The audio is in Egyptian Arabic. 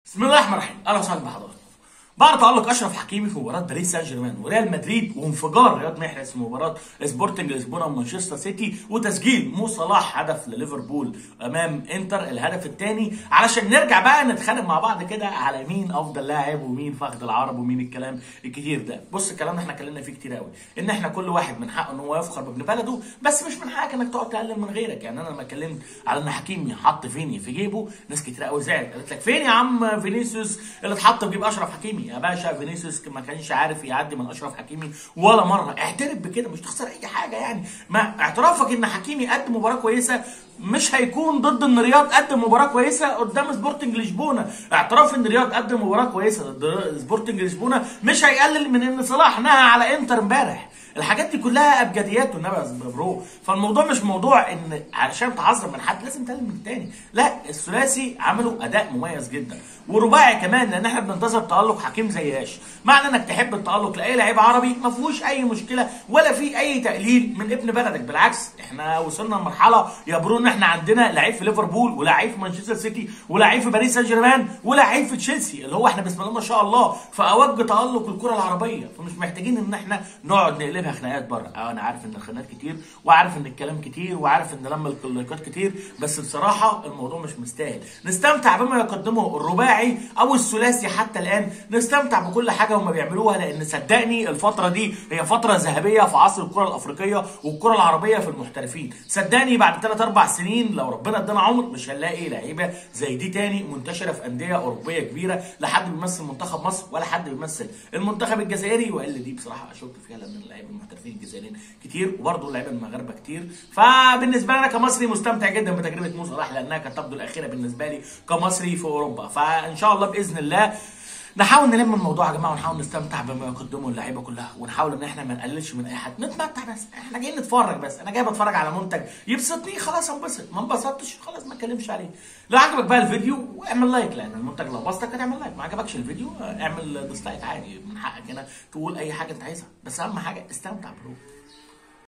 بسم الله الرحمن الرحيم اهلا وسهلا بحضراتكم بعد تألق اشرف حكيمي في مباراه باريس سان جيرمان وريال مدريد وانفجار رياض محرز في مباراه سبورتنج لشبونه ومانشستر سيتي وتسجيل مو صلاح هدف لليفربول امام انتر الهدف الثاني علشان نرجع بقى نتخانق مع بعض كده على مين افضل لاعب ومين فخد العرب ومين الكلام الكتير ده بص الكلام ده احنا اتكلمنا فيه كتير قوي ان احنا كل واحد من حقه ان هو يفخر بابن بلده بس مش من حقك انك تقعد تقلل من غيرك يعني انا لما اتكلمت على ان حكيمي حط فيني في جيبه ناس كتير قوي زعلت قالت لك فين يا عم فينيسيوس اللي اتحط في جيب اشرف حكيمي يا باشا فينيسيوس ما كانش عارف يعدي من اشرف حكيمي ولا مره اعترف بكده مش تخسر اي حاجه يعني ما اعترافك ان حكيمي قدم مباراه كويسه مش هيكون ضد ان رياض قدم مباراه كويسه قدام سبورتنج لشبونه اعتراف ان رياض قدم مباراه كويسه ضد سبورتنج لشبونه مش هيقلل من ان صلاح نهى على انتر امبارح الحاجات دي كلها ابجديات والنبي يا برو فالموضوع مش موضوع ان علشان تعظم من حد لازم تقلل من التاني لا الثلاثي عملوا اداء مميز جدا ورباعي كمان لان احنا بننتظر تالق حكيم زياش معنى انك تحب التالق لاي لعيب عربي ما فيهوش اي مشكله ولا في اي تقليل من ابن بلدك بالعكس احنا وصلنا لمرحله يا برو ان احنا عندنا لعيب في ليفربول ولاعيب في مانشستر سيتي ولاعيب في باريس سان جيرمان ولاعيب في تشيلسي اللي هو احنا بسم الله ما شاء الله في اوج تالق الكره العربيه فمش محتاجين ان احنا نقعد نقلبها خناقات بره اه انا عارف ان الخناقات كتير وعارف ان الكلام كتير وعارف ان لما اللايكات كتير بس بصراحه الموضوع مش مستاهل نستمتع بما يقدمه الرباعي او الثلاثي حتى الان نستمتع بكل حاجه هم بيعملوها لان صدقني الفتره دي هي فتره ذهبيه في عصر الكره الافريقيه والكره العربيه في المحترفين صدقني بعد 3 4 سنين لو ربنا ادانا عمر مش هنلاقي لعيبه زي دي تاني منتشره في انديه اوروبيه كبيره لا حد بيمثل منتخب مصر ولا حد بيمثل المنتخب الجزائري والا دي بصراحه اشك فيها لان اللعيبه المحترفين الجزائريين كتير وبرضه اللعيبه المغاربه كتير فبالنسبه لنا كمصري مستمتع جدا بتجربه مو صلاح لانها كانت تبدو الاخيره بالنسبه لي كمصري في اوروبا فان شاء الله باذن الله نحاول نلم الموضوع يا جماعه ونحاول نستمتع بما يقدمه اللعيبه كلها ونحاول ان احنا ما نقللش من اي حد نتمتع بس احنا جايين نتفرج بس انا جاي بتفرج على منتج يبسطني خلاص انبسط ما انبسطتش خلاص ما اتكلمش عليه لو عجبك بقى الفيديو اعمل لايك لان المنتج لو بسطك هتعمل لايك ما عجبكش الفيديو اعمل ديسلايك عادي من حقك هنا تقول اي حاجه انت عايزها بس اهم حاجه استمتع برو